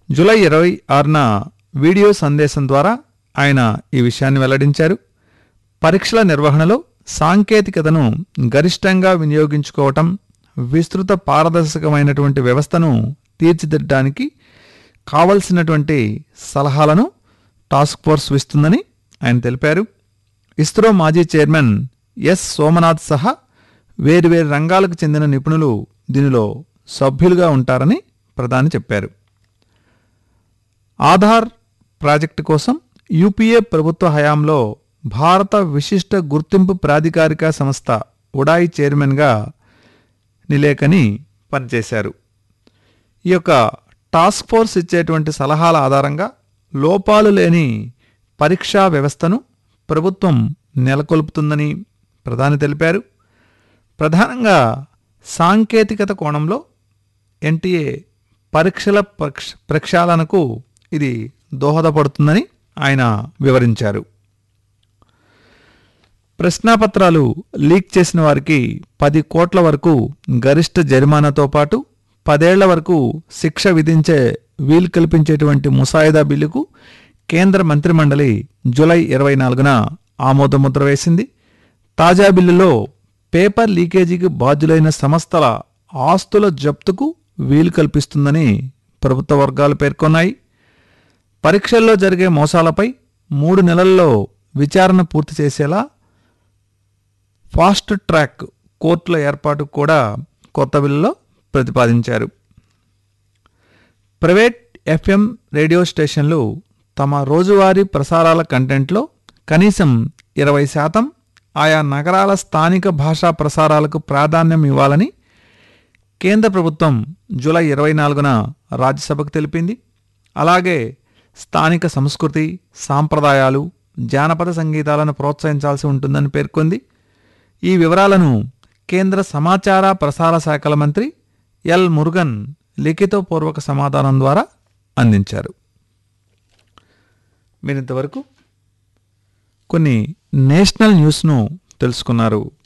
July ఇరవై ఆరున video సందేశం ద్వారా ఆయన ఈ విషయాన్ని వెల్లడించారు పరీక్షల నిర్వహణలో సాంకేతికతను గరిష్టంగా వినియోగించుకోవటం విస్తృత పారదర్శకమైనటువంటి వ్యవస్థను తీర్చిదిద్దడానికి కావలసినటువంటి సలహాలను టాస్క్ ఫోర్స్ ఇస్తుందని ఆయన తెలిపారు ఇస్రో మాజీ చైర్మన్ ఎస్ సోమనాథ్ సహా వేరువేరు రంగాలకు చెందిన నిపుణులు దీనిలో సభ్యులుగా ఉంటారని ప్రధాని చెప్పారు ఆధార్ ప్రాజెక్టు కోసం యూపీఏ ప్రభుత్వ హయాంలో భారత విశిష్ట గుర్తింపు ప్రాధికారిక సంస్థ ఉడాయి చైర్మన్గా నిలేకని పనిచేశారు ఈ యొక్క టాస్క్ ఫోర్స్ ఇచ్చేటువంటి సలహాల ఆధారంగా లోపాలు లేని పరీక్షా వ్యవస్థను ప్రభుత్వం నెలకొల్పుతుందని ప్రధాని తెలిపారు ప్రధానంగా సాంకేతికత కోణంలో ఎన్టీఏ పరీక్షల ప్రక్ష ప్రక్షాళనకు ఇది దోహదపడుతుందని ఆయన వివరించారు ప్రశ్నాపత్రాలు లీక్ చేసిన వారికి పది కోట్ల వరకు గరిష్ట జరిమానాతో పాటు పదేళ్ల వరకు శిక్ష విధించే వీలు కల్పించేటువంటి ముసాయిదా బిల్లుకు కేంద్ర మంత్రిమండలి జూలై ఇరవై నాలుగున ఆమోదముద్ర వేసింది తాజా బిల్లులో పేపర్ లీకేజీకి బాధ్యులైన సంస్థల ఆస్తుల జప్తుకు వీలు కల్పిస్తుందని ప్రభుత్వ వర్గాలు పేర్కొన్నాయి పరీక్షల్లో జరిగే మోసాలపై మూడు నెలల్లో విచారణ పూర్తి చేసేలా ఫాస్ట్ ట్రాక్ కోర్టుల ఏర్పాటు కూడా కొత్త బిల్లులో ప్రతిపాదించారు ప్రైవేట్ ఎఫ్ఎం రేడియో స్టేషన్లు తమ రోజువారీ ప్రసారాల కంటెంట్లో కనీసం ఇరవై శాతం ఆయా నగరాల స్థానిక భాషా ప్రసారాలకు ప్రాధాన్యం ఇవ్వాలని కేంద్ర ప్రభుత్వం జూలై ఇరవై నాలుగున రాజ్యసభకు తెలిపింది అలాగే స్థానిక సంస్కృతి సాంప్రదాయాలు జానపద సంగీతాలను ప్రోత్సహించాల్సి ఉంటుందని పేర్కొంది ఈ వివరాలను కేంద్ర సమాచార ప్రసార శాఖల మంత్రి ఎల్ మురుగన్ లిఖితపూర్వక సమాధానం ద్వారా అందించారు మీరింతవరకు కొన్ని నేషనల్ న్యూస్ను తెలుసుకున్నారు